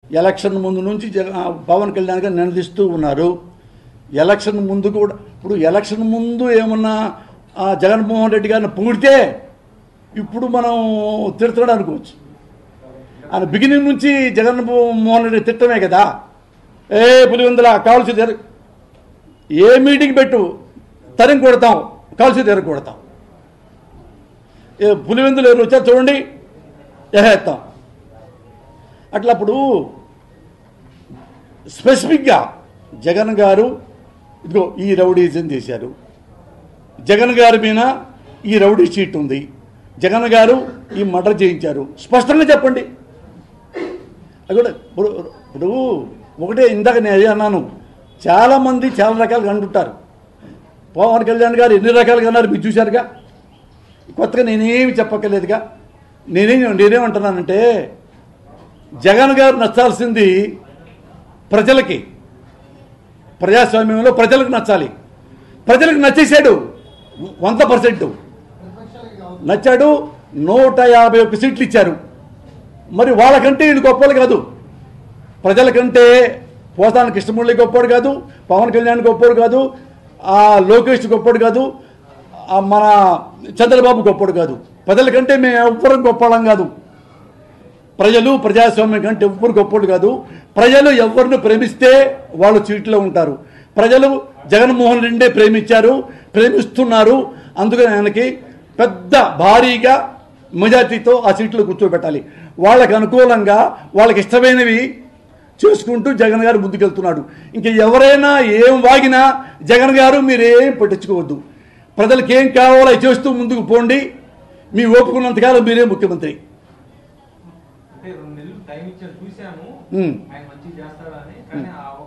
Election ముందు నుంచి జగ పవన్ కళ్యాణ్ గారు నిలదీస్తూ ఉన్నారు ఎలక్షన్ ముందు కూడా ఇప్పుడు ఎలక్షన్ ముందు ఏమన్నా ఆ, జగన్మోహన్ రెడ్డి గారిని పొగిడితే ఇప్పుడు మనం తిడుతున్నాడు అనుకోవచ్చు ఆయన బిగినింగ్ నుంచి జగన్మోహన్ రెడ్డి తిట్టమే కదా ఏ పులివెందుల కాల్చి తెర ఏ మీటింగ్ పెట్టు తరిం కొడతాం కాల్చి తెర కొడతాం ఏ పులివెందులు ఎవరు వచ్చారు చూడండి ఎహేస్తాం అట్లా అప్పుడు స్పెసిఫిక్గా జగన్ గారు ఇదిగో ఈ రౌడీజం చేశారు జగన్ గారి మీద ఈ రౌడీ షీట్ ఉంది జగన్ గారు ఈ మర్డర్ చేయించారు స్పష్టంగా చెప్పండి అది కూడా ఇప్పుడు ఇప్పుడు ఒకటే ఇందాక నేను అదే అన్నాను చాలామంది చాలా రకాలుగా అంటుంటారు పవన్ కళ్యాణ్ గారు ఎన్ని రకాలుగా అన్నారు మీరు చూశారుగా కొత్తగా నేనేమి చెప్పక్కర్లేదుగా నేనేం నేనేమంటున్నానంటే జగన్ గారు నచ్చాల్సింది ప్రజలకి ప్రజాస్వామ్యంలో ప్రజలకు నచ్చాలి ప్రజలకు నచ్చేసాడు వంద పర్సెంట్ నచ్చాడు నూట యాభై ఒక్క సీట్లు ఇచ్చారు మరి వాళ్ళకంటే వీళ్ళు గొప్పలు కాదు ప్రజలకంటే పోతాన కృష్ణమురళి గొప్పోడు కాదు పవన్ కళ్యాణ్ గొప్పోడు కాదు ఆ లోకేష్ గొప్పోడు కాదు ఆ మన చంద్రబాబు గొప్పోడు కాదు ప్రజలకంటే మేము ఎవ్వరం గొప్పలం కాదు ప్రజలు ప్రజాస్వామ్యం కంటే ఎవ్వరు గొప్పోడు కాదు ప్రజలు ఎవరిని ప్రేమిస్తే వాళ్ళు సీట్లో ఉంటారు ప్రజలు జగన్మోహన్ రెడ్డి ప్రేమించారు ప్రేమిస్తున్నారు అందుకని ఆయనకి పెద్ద భారీగా మెజార్టీతో ఆ సీట్లో కూర్చోబెట్టాలి వాళ్ళకి అనుకూలంగా వాళ్ళకి ఇష్టమైనవి చేసుకుంటూ జగన్ గారు ముందుకెళ్తున్నాడు ఇంక ఎవరైనా ఏం వాగినా జగన్ గారు మీరేం పట్టించుకోవద్దు ప్రజలకు ఏం కావాలో అవి చేస్తూ ముందుకు పోండి మీ ఓపుకున్నంతకాలం మీరే ముఖ్యమంత్రి అంటే రెండు నెలలు టైం ఇచ్చారు చూసాము ఉమ్. ఆయన మంచిగా చేస్తాడని కానీ ఆ